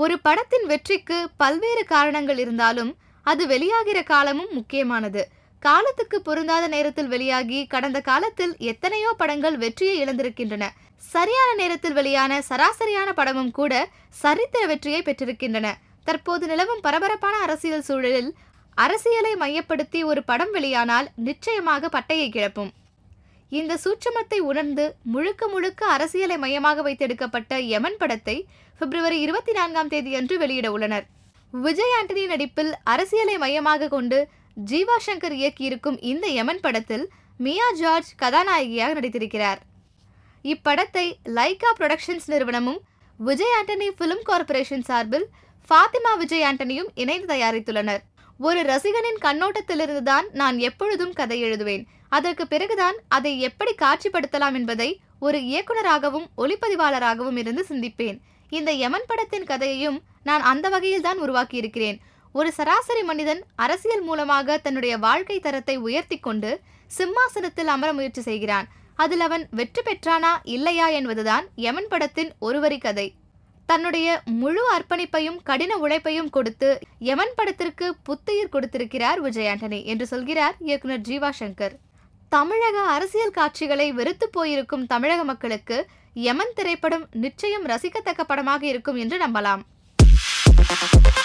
ஒரு படத்தின் வெற்றிக்கு பல்வேறு காரணங்கள் இருந்தாலும் அது வெளியாகிற காலமும் முக்கியமானது காலத்துக்கு பொருந்தாத நேரத்தில் வெளியாகி கடந்த காலத்தில் எத்தனையோ படங்கள் வெற்றியை இழந்திருக்கின்றன சரியான நேரத்தில் வெளியான சராசரியான படமும் கூட சரித்திர வெற்றியை பெற்றிருக்கின்றன தற்போது நிலவும் பரபரப்பான அரசியல் சூழலில் அரசியலை மையப்படுத்தி ஒரு படம் வெளியானால் நிச்சயமாக பட்டையை கிளப்பும் இந்த சூட்சமத்தை உணர்ந்து முழுக்க முழுக்க அரசியலை மையமாக வைத்தெடுக்கப்பட்ட யமன் படத்தை பிப்ரவரி இருபத்தி நான்காம் தேதியன்று வெளியிட உள்ளனர் விஜய் ஆண்டனி நடிப்பில் அரசியலை மையமாக கொண்டு ஜீவா சங்கர் இயக்கியிருக்கும் இந்த யமன் படத்தில் மியா ஜார்ஜ் கதாநாயகியாக நடித்திருக்கிறார் இப்படத்தை லைகா புரொடக்ஷன்ஸ் நிறுவனமும் விஜய் ஆண்டனி ஃபிலிம் கார்ப்பரேஷன் சார்பில் ஃபாத்திமா விஜய் ஆண்டனியும் இணைந்து தயாரித்துள்ளனர் ஒரு ரசிகனின் கண்ணோட்டத்திலிருந்துதான் நான் எப்பொழுதும் கதை எழுதுவேன் அதற்கு பிறகுதான் அதை எப்படி காட்சிப்படுத்தலாம் என்பதை ஒரு இயக்குனராகவும் ஒளிப்பதிவாளராகவும் இருந்து சிந்திப்பேன் இந்த யமன் படத்தின் கதையையும் நான் அந்த வகையில் தான் உருவாக்கியிருக்கிறேன் ஒரு சராசரி மனிதன் அரசியல் மூலமாக தன்னுடைய வாழ்க்கை தரத்தை உயர்த்தி கொண்டு சிம்மாசனத்தில் அமர முயற்சி செய்கிறான் அதில் அவன் வெற்றி பெற்றானா இல்லையா என்பதுதான் யமன் படத்தின் ஒருவரி கதை தன்னுடைய முழு அர்ப்பணிப்பையும் கடின உழைப்பையும் கொடுத்து யமன் படத்திற்கு புத்துயிர் கொடுத்திருக்கிறார் விஜய் ஆண்டனி என்று சொல்கிறார் இயக்குனர் ஜீவா சங்கர் தமிழக அரசியல் காட்சிகளை வெறுத்து போயிருக்கும் தமிழக மக்களுக்கு யமன் திரைப்படம் நிச்சயம் ரசிக்கத்தக்க படமாக இருக்கும் என்று நம்பலாம்